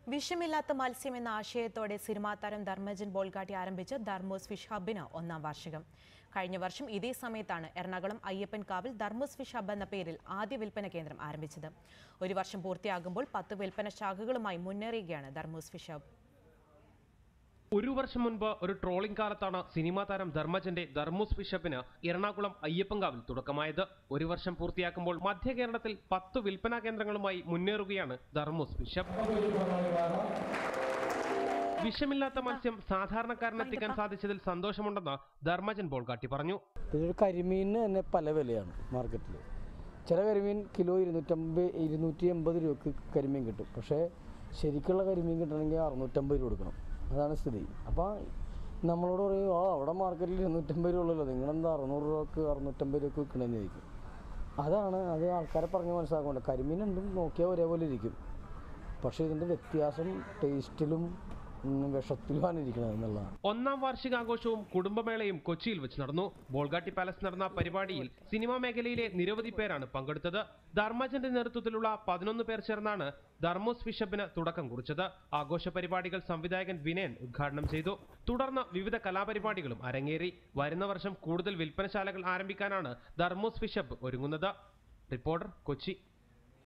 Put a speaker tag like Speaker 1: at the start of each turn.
Speaker 1: വിഷമില്ലാത്ത മത്സ്യം എന്ന ആശയത്തോടെ സിനിമാ താരം ധർമ്മജൻ ബോൾഗാട്ടി ആരംഭിച്ച ധർമ്മോസ് ഫിഷ് ഹബിന് ഒന്നാം വാർഷികം കഴിഞ്ഞ വർഷം ഇതേ സമയത്താണ് എറണാകുളം അയ്യപ്പൻകാവിൽ ധർമ്മോസ് ഫിഷ് ഹബ് എന്ന പേരിൽ ആദ്യ വിൽപ്പന കേന്ദ്രം ആരംഭിച്ചത് ഒരു വർഷം പൂർത്തിയാകുമ്പോൾ പത്ത് വിൽപ്പന ശാഖകളുമായി മുന്നേറുകയാണ് ധർമ്മോസ് ഫിഷ് ഹബ്
Speaker 2: ഒരു വർഷം മുൻപ് ഒരു ട്രോളിംഗ് കാലത്താണ് സിനിമാ താരം ധർമ്മജന്റെ ധർമ്മൂസ് ബിഷപ്പിന് എറണാകുളം അയ്യപ്പൻകാവിൽ തുടക്കമായത് ഒരു വർഷം പൂർത്തിയാക്കുമ്പോൾ മധ്യ കേരളത്തിൽ പത്ത് വിൽപ്പനാ കേന്ദ്രങ്ങളുമായി മുന്നേറുകയാണ് ധർമ്മൂസ് ബിഷപ്പ് വിഷമില്ലാത്ത മത്സ്യം സാധാരണക്കാരനെത്തിക്കാൻ സാധിച്ചതിൽ സന്തോഷമുണ്ടെന്ന് ധർമ്മജൻ ബോൾഗാട്ടി പറഞ്ഞു
Speaker 3: ഇതൊരു കരിമീനിന് തന്നെ പല വിലയാണ് മാർക്കറ്റിൽ ചില കരിമീൻ കിലോ ഇരുന്നൂറ്റമ്പത് ഇരുന്നൂറ്റി എൺപത് രൂപക്ക് കരിമീൻ കിട്ടും പക്ഷേ ശരിക്കുള്ള കരിമീൻ കിട്ടണമെങ്കിൽ അറുന്നൂറ്റമ്പത് രൂപ കൊടുക്കണം അതാണ് സ്ഥിതി അപ്പോൾ നമ്മളോട് പറയും ആ അവിടെ മാർക്കറ്റിൽ ഇരുന്നൂറ്റമ്പത് രൂപ ഉള്ളല്ലോ നിങ്ങളെന്താ അറുന്നൂറ് രൂപക്ക് അറുന്നൂറ്റമ്പത് രൂപക്ക് വിൽക്കണമെന്ന് ചോദിക്കും അതാണ് അത് ആൾക്കാരെ പറഞ്ഞ് മനസ്സിലാക്കേണ്ടത് കരിമീൻ എന്തും നോക്കിയാൽ ഒരേപോലെ ഇരിക്കും പക്ഷേ ഇതിൻ്റെ വ്യത്യാസം ടേസ്റ്റിലും ഉം, വിഷത്തിലുമാണ് ഇരിക്കുന്നത് എന്നുള്ളതാണ്
Speaker 2: ഒന്നാം വാർഷികാഘോഷവും കുടുംബമേളയും കൊച്ചിയിൽ വെച്ച് നടന്നു ബോൾഗാട്ടി പാലസ് നടന്ന പരിപാടിയിൽ സിനിമാ മേഖലയിലെ നിരവധി പേരാണ് പങ്കെടുത്തത് ധർമ്മജന്റെ നേതൃത്വത്തിലുള്ള പതിനൊന്ന് പേർ ചേർന്നാണ് ധർമ്മോസ് ബിഷപ്പിന് തുടക്കം കുറിച്ചത് ആഘോഷ പരിപാടികൾ സംവിധായകൻ വിനയൻ ഉദ്ഘാടനം ചെയ്തു തുടർന്ന് വിവിധ കലാപരിപാടികളും അരങ്ങേറി വരുന്ന വർഷം കൂടുതൽ വിൽപ്പനശാലകൾ ആരംഭിക്കാനാണ് ധർമ്മോസ് ബിഷപ്പ് ഒരുങ്ങുന്നത് റിപ്പോർട്ടർ കൊച്ചി